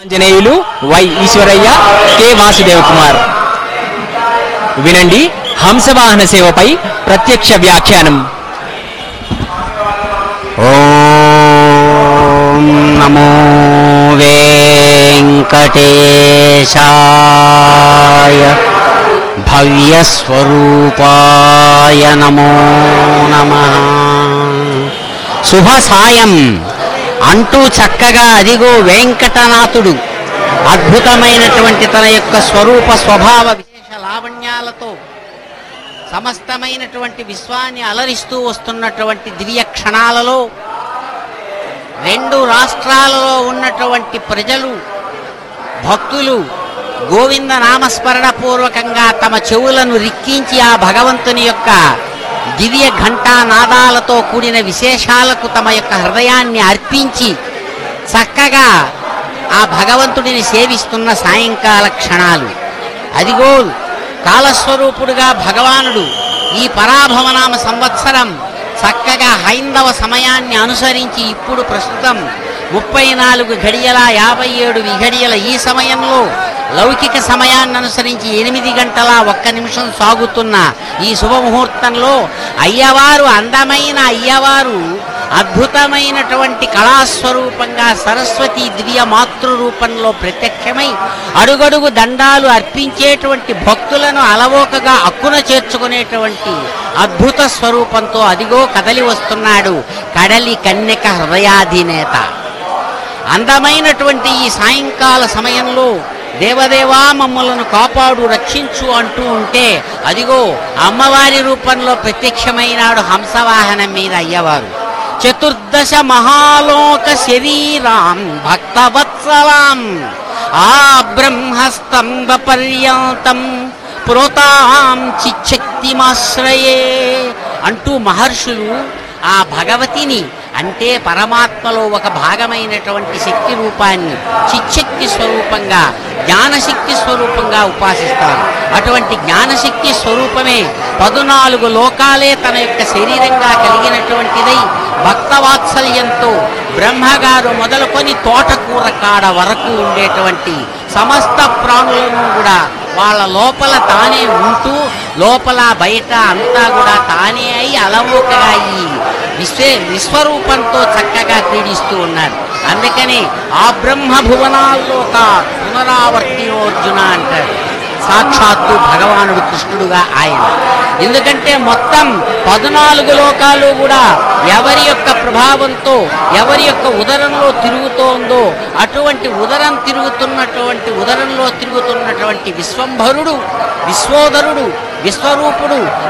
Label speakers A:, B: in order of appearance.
A: Anjaneyulu Y Eswaraiah K Vasudev Kumar వినండి హంసవాహన సేవపై ప్రత్యక్ష వ్యాఖ్యానం
B: ఓం నమో వెంకటేశాయ భవ్యస్వరూపాయ నమో నమ శుభ సాయం అంటూ చక్కగా అదిగో వెంకటనాథుడు అద్భుతమైనటువంటి తన యొక్క స్వరూప స్వభావ విశేష లావణ్యాలతో సమస్తమైనటువంటి విశ్వాన్ని అలరిస్తూ వస్తున్నటువంటి దివ్య క్షణాలలో రెండు రాష్ట్రాలలో ఉన్నటువంటి ప్రజలు భక్తులు గోవింద నామస్మరణ పూర్వకంగా తమ చెవులను రిక్కించి ఆ భగవంతుని యొక్క దివ్య ఘంటా నాదాలతో కూడిన విశేషాలకు తమ యొక్క హృదయాన్ని అర్పించి చక్కగా ఆ భగవంతుడిని సేవిస్తున్న సాయంకాల క్షణాలు అదిగో కాలస్వరూపుడుగా భగవానుడు ఈ పరాభవనామ సంవత్సరం చక్కగా హైందవ సమయాన్ని అనుసరించి ఇప్పుడు ప్రస్తుతం ముప్పై నాలుగు గడియల యాభై ఏడు విఘడియల ఈ సమయంలో లౌకిక సమయాన్ని అనుసరించి ఎనిమిది గంటల ఒక్క నిమిషం సాగుతున్న ఈ శుభముహూర్తంలో అయ్యవారు అందమైన అయ్యవారు అద్భుతమైనటువంటి కళాస్వరూపంగా సరస్వతి దివ్య మాతృ రూపంలో ప్రత్యక్షమై అడుగడుగు దండాలు అర్పించేటువంటి భక్తులను అలవోకగా అక్కున చేర్చుకునేటువంటి అద్భుత స్వరూపంతో అదిగో కదలి వస్తున్నాడు కడలి కన్యక హృదయాధినేత అందమైనటువంటి ఈ సాయంకాల సమయంలో దేవదేవా మమ్మలను కాపాడు రక్షించు అంటూ ఉంటే అదిగో అమ్మవారి రూపంలో ప్రత్యక్షమైనాడు హంసవాహనం మీద అయ్యవారు చతుర్దశ మహాలోక శరీరాం భక్తవత్సలాం ఆ బ్రహ్మస్తంభ పర్యంతం పురోతాం చిచ్చక్తిమాశ్రయే అంటూ మహర్షులు ఆ భగవతిని అంటే పరమాత్మలో ఒక భాగమైనటువంటి శక్తి రూపాన్ని చిచ్చక్తి స్వరూపంగా జ్ఞానశక్తి స్వరూపంగా ఉపాసిస్తారు అటువంటి జ్ఞానశక్తి స్వరూపమే పదునాలుగు లోకాలే తన యొక్క శరీరంగా కలిగినటువంటిదై భక్తవాత్సల్యంతో బ్రహ్మగారు మొదలుకొని తోటకూర కాడ వరకు ఉండేటువంటి సమస్త ప్రాణులను కూడా వాళ్ళ లోపల తానే ఉంటూ లోపల బయట అంతా కూడా తానే అయి అలవోకగా ఈ విశ్వ విశ్వరూపంతో చక్కగా క్రీడిస్తూ ఉన్నారు అందుకని ఆ బ్రహ్మ భువనాల్లో ఒక పునరావర్తినోర్జున అంటారు సాక్షాత్తు భగవానుడు కృష్ణుడుగా ఆయన ఎందుకంటే మొత్తం పద్నాలుగు లోకాలు కూడా ఎవరి యొక్క ప్రభావంతో ఎవరి యొక్క ఉదరంలో తిరుగుతోందో అటువంటి ఉదరం తిరుగుతున్నటువంటి ఉదరంలో తిరుగుతున్నటువంటి విశ్వంభరుడు విశ్వోదరుడు విశ్వరూపుడు